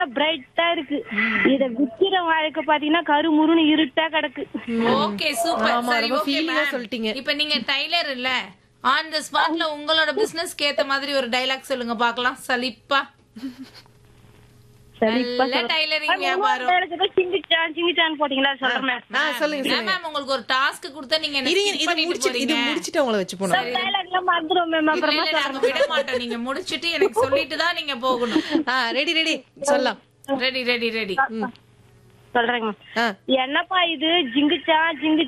பிரைட்டா இருக்கு இத விக்கிற வாழ்க்கை பாத்தீங்கன்னா கருமுருன்னு இருட்டா கிடக்கு ஓகே சூப்பர் ஆமா, சரி ரொம்ப ஓகே feeling ஆ சொல்லிட்டீங்க. இப்ப நீங்க டைலர் இல்ல ஆன் த ஸ்பாட்ல உங்களோட பிசினஸ்க்கு ஏத்த மாதிரி ஒரு டைலாக் சொல்லுங்க பார்க்கலாம் சலிப்பா சரிப்பா நல்ல டைலரிங் வியாபாரம் சிங்கிச்சான் சிங்கிச்சான் போட்டீங்களா சொல்றேன் ஆ சொல்லுங்க ஏன் சொல்லுங்க மேம் உங்களுக்கு ஒரு டாஸ்க் கொடுத்தா நீங்க என்ன இருங்க skip இது பண்ணிட்டு முடிச்சிட்டு இது போறீங்க? முடிச்சிட்டு உங்களை வச்சு போனோம் டைலாக்லாம் மறந்துடும் மேம் இல்ல, அப்புறமா இல்ல, நாங்க விட மாட்டோம் நீங்க முடிச்சிட்டு எனக்கு சொல்லிட்டு தான் நீங்க போகணும் ஆ ரெடி ரெடி சொல்லலாம் ரெடி ரெடி ரெடி சொல்றேங்க மேம் ஆ என்னப்பா இது ஜிங்குச்சா ஜிங்கு